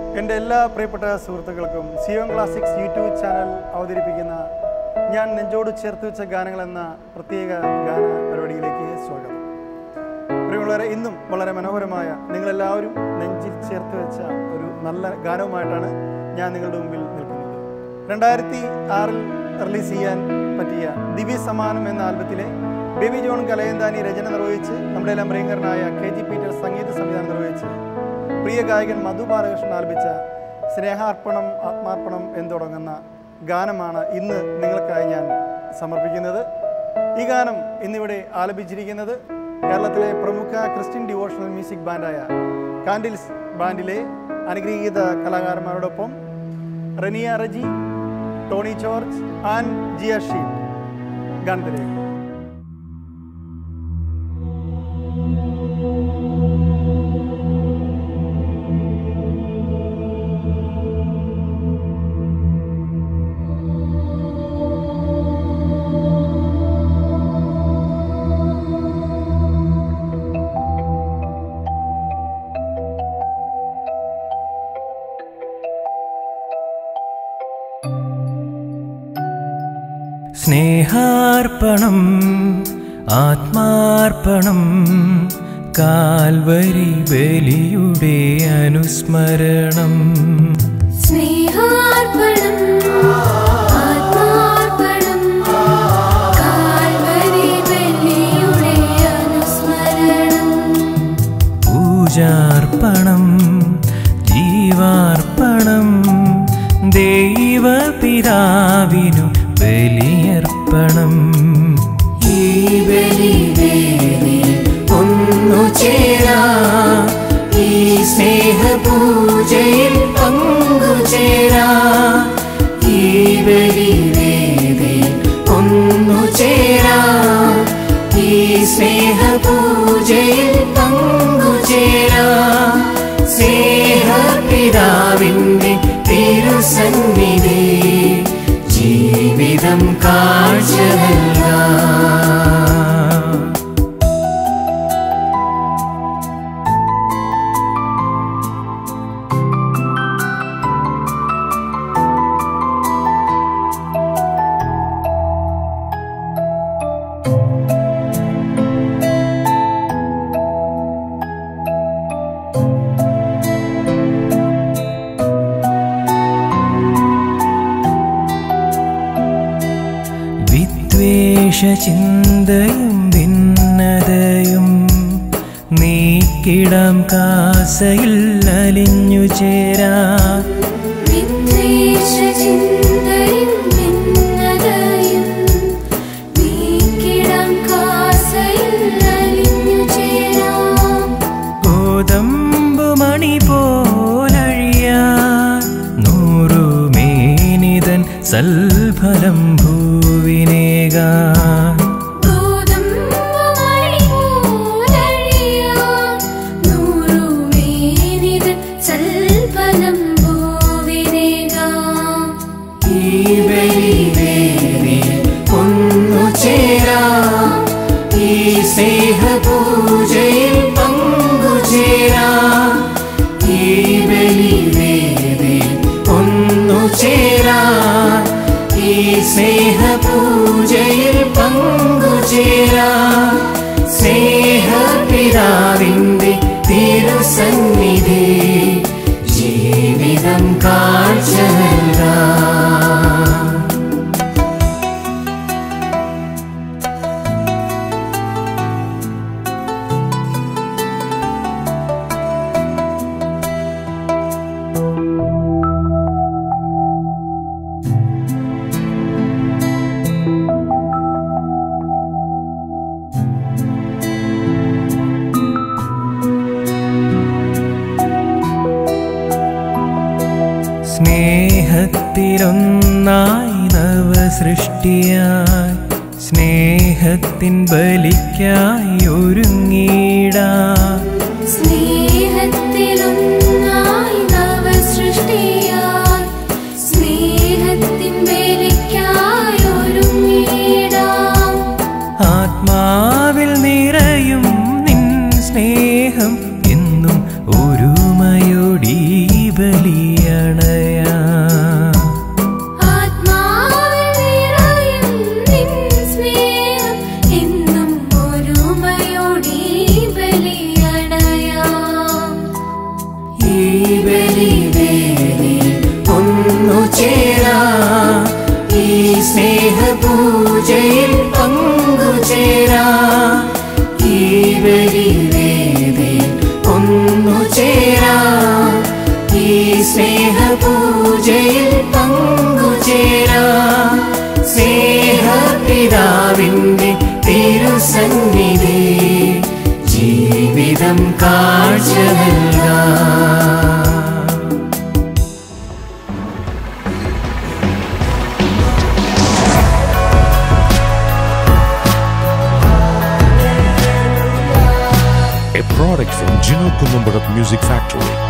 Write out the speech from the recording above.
എൻ്റെ എല്ലാ പ്രിയപ്പെട്ട സുഹൃത്തുക്കൾക്കും സിയോൺ ക്ലാസിക്സ് യൂട്യൂബ് ചാനൽ അവതരിപ്പിക്കുന്ന ഞാൻ നെഞ്ചോട് ചേർത്ത് വെച്ച ഗാനങ്ങൾ എന്ന പ്രത്യേക ഗാന പരിപാടിയിലേക്ക് സ്വാഗതം പ്രിയമുള്ളവരെ ഇന്നും വളരെ മനോഹരമായ നിങ്ങളെല്ലാവരും നെഞ്ചിൽ ചേർത്ത് വെച്ച ഒരു നല്ല ഗാനവുമായിട്ടാണ് ഞാൻ നിങ്ങളുടെ മുമ്പിൽ നിൽക്കുന്നത് രണ്ടായിരത്തി ആറിൽ റിലീസ് ചെയ്യാൻ പറ്റിയ ദിവ്യ സമാനം എന്ന ആൽബത്തിലെ ബേബി ജോൺ കലയന്താനി രചന നിർവഹിച്ച് നമ്മുടെ എല്ലാം പ്രിയങ്കരനായ കെ ജി പീറ്റർ സംഗീത സംവിധാനം നിർവഹിച്ച് പ്രിയ ഗായകൻ മധു ബാലകൃഷ്ണൻ ആലപിച്ച സ്നേഹാർപ്പണം ആത്മാർപ്പണം എന്ന് തുടങ്ങുന്ന ഗാനമാണ് ഇന്ന് നിങ്ങൾക്കായി ഞാൻ സമർപ്പിക്കുന്നത് ഈ ഗാനം ഇന്നിവിടെ ആലപിച്ചിരിക്കുന്നത് കേരളത്തിലെ പ്രമുഖ ക്രിസ്ത്യൻ ഡിവോഷണൽ മ്യൂസിക് ബാൻഡായ കാൻഡിൽസ് ബാൻഡിലെ അനുഗ്രഹീത കലാകാരന്മാരോടൊപ്പം Raniya Reji Tony George and Jiya Shee ഗാനത്തിലേക്ക് സ്നേഹാർപ്പണം ആത്മാർപ്പണം കാൽവരി ബലിയുടെ അനുസ്മരണം സ്നേഹാർപ്പണം ആത്മാർപ്പണം കാൽവരി ബലിയുടെ അനുസ്മരണം പൂജാർപ്പണം ജീവാർപ്പണം ദൈവപിതാവിനു ബലിയർപ്പണം ഈ ബലിവേദിയിൽ ഒന്നു ചേരാ ഈ സ്നേഹപൂജയിൽ പങ്കുചേരാ ഈ ബലിവേദിയിൽ ഒന്നു ചേരാ ഈ സ്നേഹപൂജയിൽ പങ്കുചേരാ സ്നേഹപിതാവിൻ്റെ തിരുസന്നിധി ജീവിതം കാഴ്ച നൽകാം വിദ്വേഷചിന്തയും ഭിന്നതയും നീക്കിടാം കാസയിൽ അലിഞ്ഞു ചേരാ വിദ്വേഷചിന്തയും ഭിന്നതയും നീക്കിടാം കാസയിൽ അലിഞ്ഞു ചേരാം ഗോതമ്പുമണി പോലഴിയാൻ നൂറുമേനിതൻ സൽഫലം ഭൂവിനേകാൻ ഗോതമ്പുമണി പോലഴിയാം നൂറുമേനിതൻ സൽഫലം ഭൂവിനേകാം ഈ ബലിവേദിയിൽ ഒന്നു ചേരാ ഈ സ്നേഹപൂജയിൽ പങ്കുചേരാ ഈ ബലിവേദിയിൽ ഒന്നു ചേരാ ഈ സ്നേഹപൂജയിൽ പങ്കുചേരാ സ്നേഹപിതാവിൻ്റെ തിരുസന്നിധി ജീവിതം കാഴ്ച നൽകാം സ്നേഹത്തിലൊന്നായി നവസൃഷ്ടിയായി സ്നേഹത്തിൻ ബലിക്കായി ഒരുങ്ങിടാ സ്നേഹത്തിലൊന്നായി നവസൃഷ്ടിയായി സ്നേഹത്തിൻ വേലയ്ക്കായി ഒരുങ്ങിടാം ആത്മാവിൽ നിറയും നിൻ സ്നേഹം എന്നും ഒരുമയോടീ ബലി സ്നേഹപൂജയിൽ പങ്കുചേരാം സ്നേഹപിതാവിൻ്റെ തിരുസന്നിധി ജീവിതം കാഴ്ച നൽകാം a product from Gino Columbarat Music Factory.